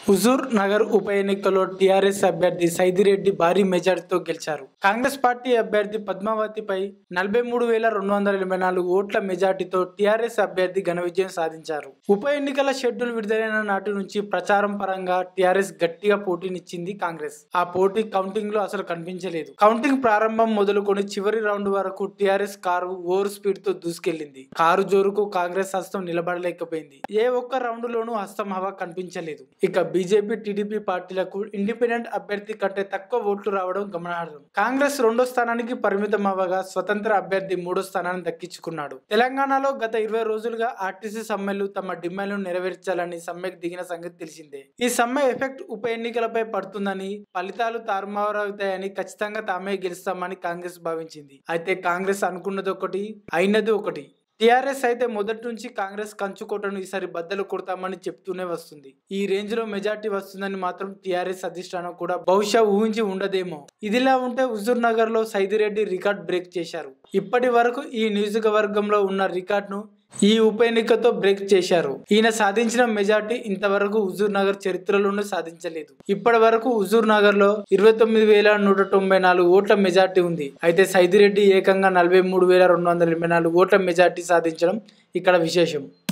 హుజూర్ నగర్ ఉప ఎన్నికలో టీఆర్ఎస్ అభ్యర్థి సైదిరెడ్డి భారీ మెజార్టీతో గెలిచారు కాంగ్రెస్ పార్టీ అభ్యర్థి పద్మావతిపై నలభై మూడు వేల రెండు వందల ఎనభై నాలుగు ఓట్ల మెజార్టీతో టీఆర్ఎస్ అభ్యర్థి ఘన విజయం సాధించారు ఉప ఎన్నికల షెడ్యూల్ విడుదలైన నాటి నుంచి ప్రచారం పరంగా టీఆర్ఎస్ గట్టిగా పోటీనిచ్చింది కాంగ్రెస్ ఆ పోటీ కౌంటింగ్ లో అసలు కనిపించలేదు కౌంటింగ్ ప్రారంభం మొదలుకొని చివరి రౌండ్ వరకు టీఆర్ఎస్ కారు ఓవర్ స్పీడ్ తో దూసుకెళ్లింది కారు జోరుకు కాంగ్రెస్ హస్తం నిలబడలేకపోయింది ఏ ఒక్క రౌండ్ లోనూ హస్తం హవా కనిపించలేదు ఇక బీజేపీ టీడీపీ పార్టీలకు ఇండిపెండెంట్ అభ్యర్థి కంటే తక్కువ ఓట్లు రావడం గమనార్హం కాంగ్రెస్ రెండో స్థానానికి పరిమితం అవ్వగా స్వతంత్ర అభ్యర్థి మూడో స్థానాన్ని దక్కించుకున్నాడు తెలంగాణలో గత ఇరవై రోజులుగా ఆర్టీసీ సమ్మెలు తమ డిమాండ్లను నెరవేర్చాలని సమ్మెకు దిగిన సంగతి తెలిసిందే ఈ సమ్మె ఎఫెక్ట్ ఉప ఎన్నికలపై పడుతుందని ఫలితాలు తారుమారవుతాయని ఖచ్చితంగా తామే గెలుస్తామని కాంగ్రెస్ భావించింది అయితే కాంగ్రెస్ అనుకున్నది ఒకటి అయినది ఒకటి టీఆర్ఎస్ అయితే మొదటి నుంచి కాంగ్రెస్ కంచుకోటను ఈసారి బద్దలు కొడతామని చెప్తూనే వస్తుంది ఈ రేంజ్ లో మెజార్టీ వస్తుందని మాత్రం టీఆర్ఎస్ అధిష్టానం కూడా బహుశా ఊహించి ఉండదేమో ఇదిలా ఉంటే హుజూర్ నగర్ లో సైదిరెడ్డి రికార్డ్ బ్రేక్ చేశారు ఇప్పటి వరకు ఈ నియోజకవర్గంలో ఉన్న రికార్డును ఈ ఉప ఎన్నికతో బ్రేక్ చేశారు ఈయన సాధించిన మెజార్టీ ఇంతవరకు హుజూర్ నగర్ చరిత్రలోనూ సాధించలేదు ఇప్పటి వరకు హుజూర్ నగర్ లో ఇరవై తొమ్మిది వేల నూట తొంభై నాలుగు ఓట్ల మెజార్టీ ఉంది అయితే సైదిరెడ్డి ఏకంగా నలభై మూడు వేల రెండు వందల ఎనభై నాలుగు ఓట్ల మెజార్టీ సాధించడం ఇక్కడ విశేషం